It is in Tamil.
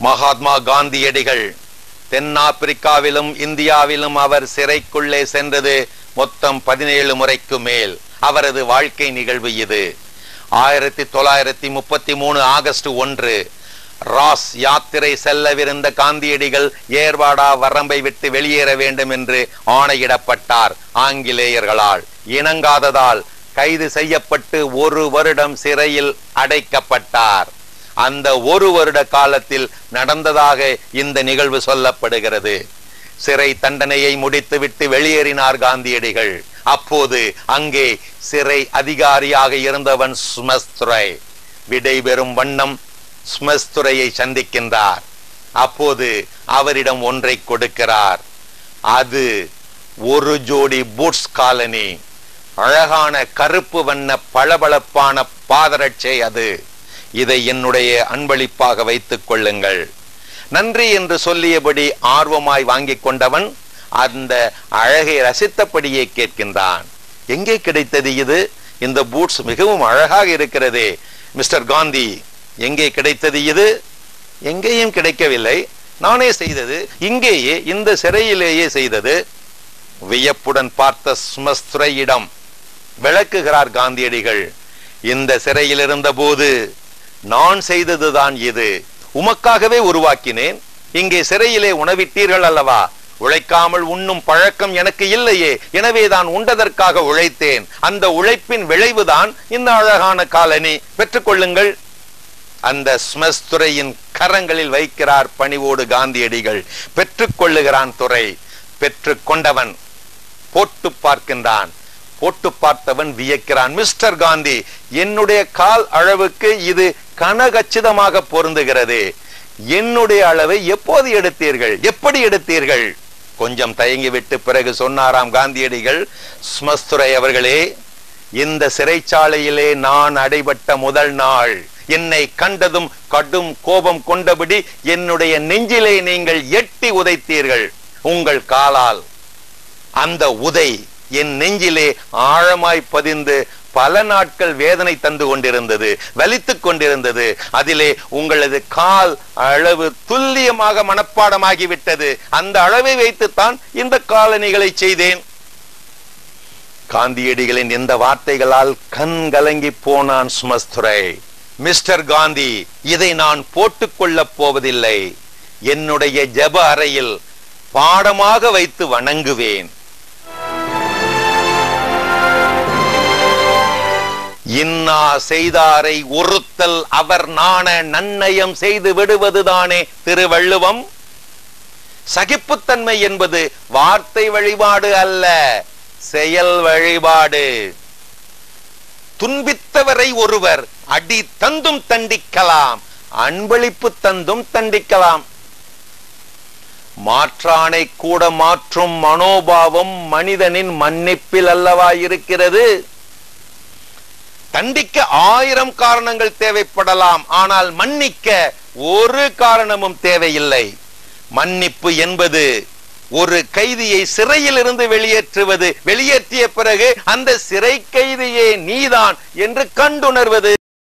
மகாத்மா காந்தியடிகள் தென்னாப்பிரிக்காவிலும் இந்தியாவிலும் அவர் சிறைக்குள்ளே சென்றது மொத்தம் பதினேழு முறைக்கு மேல் அவரது வாழ்க்கை நிகழ்வு இது ஆயிரத்தி தொள்ளாயிரத்தி முப்பத்தி மூணு ஆகஸ்ட் ஒன்று ராஸ் யாத்திரை செல்லவிருந்த காந்தியடிகள் ஏர்வாடா வரம்பை விட்டு வெளியேற வேண்டும் என்று ஆணையிடப்பட்டார் ஆங்கிலேயர்களால் இணங்காததால் கைது செய்யப்பட்டு ஒரு வருடம் சிறையில் அடைக்கப்பட்டார் அந்த ஒரு வருட காலத்தில் நடந்ததாக இந்த நிகழ்வு சொல்லப்படுகிறது சிறை தண்டனையை முடித்துவிட்டு வெளியேறினார் காந்தியடிகள் அப்போது அங்கே சிறை அதிகாரியாக இருந்தவன் ஸ்மஸ்துரை விடைபெறும் வண்ணம் ஸ்மஸ்துரையை சந்திக்கின்றார் அப்போது அவரிடம் ஒன்றை கொடுக்கிறார் அது ஒரு ஜோடி பூட்ஸ் காலனி அழகான கருப்பு வண்ண பளபளப்பான பாதரட்சை அது இதை என்னுடைய அன்பளிப்பாக வைத்துக் கொள்ளுங்கள் நன்றி என்று சொல்லியபடி ஆர்வமாய் வாங்கிக் கொண்டவன் அந்த அழகை ரசித்தபடியே கேட்கின்றான் எங்கே கிடைத்தது இது இந்த பூட்ஸ் மிகவும் அழகாக இருக்கிறதே மிஸ்டர் காந்தி எங்கே கிடைத்தது இது எங்கேயும் கிடைக்கவில்லை நானே செய்தது இங்கேயே இந்த சிறையிலேயே செய்தது வியப்புடன் பார்த்த ஸ்மஸ்துரையிடம் விளக்குகிறார் காந்தியடிகள் இந்த சிறையில் இருந்த போது நான் செய்ததுதான் இது உமக்காகவே உருவாக்கினேன் இங்கே சிறையிலே உணவிட்டீர்கள் அல்லவா உழைக்காமல் உண்ணும் பழக்கம் எனக்கு இல்லையே எனவே தான் உண்டதற்காக உழைத்தேன் அந்த உழைப்பின் விளைவுதான் இந்த அழகான காலனி பெற்றுக்கொள்ளுங்கள் அந்த ஸ்மஸ் துறையின் கரங்களில் வைக்கிறார் பணிவோடு காந்தியடிகள் பெற்றுக்கொள்ளுகிறான் துறை பெற்று கொண்டவன் போட்டு பார்க்கின்றான் போட்டு பார்த்தவன் வியக்கிறான் மிஸ்டர் காந்தி என்னுடைய கால் அளவுக்கு இது கனகச்சிதமாக பொருந்துகிறது என்னுடைய அளவை எப்போது எடுத்தீர்கள் எப்படி எடுத்தீர்கள் கொஞ்சம் தயங்கி விட்டு பிறகு சொன்னாராம் காந்தியடிகள் ஸ்மஸ்துரை அவர்களே இந்த சிறைச்சாலையிலே நான் அடைபட்ட முதல் நாள் என்னை கண்டதும் கடும் கோபம் கொண்டபடி என்னுடைய நெஞ்சிலே நீங்கள் எட்டி உதைத்தீர்கள் உங்கள் காலால் அந்த உதை என் நெஞ்சிலே ஆழமாய் பதிந்து பல நாட்கள் வேதனை தந்து கொண்டிருந்தது வலித்துக் கொண்டிருந்தது அதிலே உங்களது கால் அளவு துல்லியமாக மனப்பாடமாகிவிட்டது அந்த அளவை வைத்துத்தான் இந்த காலணிகளை செய்தேன் காந்தியடிகளின் இந்த வார்த்தைகளால் கண் கலங்கி போனான் சுமஸ்துரை மிஸ்டர் காந்தி இதை நான் போட்டுக்கொள்ளப் போவதில்லை என்னுடைய ஜப அறையில் பாடமாக வைத்து வணங்குவேன் இன்னா செய்தாரை ஒருத்தல் அவர் நாண நன்னயம் செய்து விடுவதுதானே திருவள்ளுவம் சகிப்புத்தன்மை என்பது வார்த்தை வழிபாடு அல்ல செயல் வழிபாடு துன்பித்தவரை ஒருவர் அடி தந்தும் தண்டிக்கலாம் அன்பளிப்பு தந்தும் தண்டிக்கலாம் மாற்றானை கூட மாற்றும் மனோபாவம் மனிதனின் மன்னிப்பில் அல்லவா இருக்கிறது தண்டிக்க ஆயிரம் காரணங்கள் தேவைப்படலாம் ஆனால் மன்னிக்க ஒரு காரணமும் தேவையில்லை மன்னிப்பு என்பது ஒரு கைதியை சிறையில் இருந்து வெளியேற்றுவது வெளியேற்றிய பிறகு அந்த சிறை கைதியே நீதான் என்று கண்டுணர்வது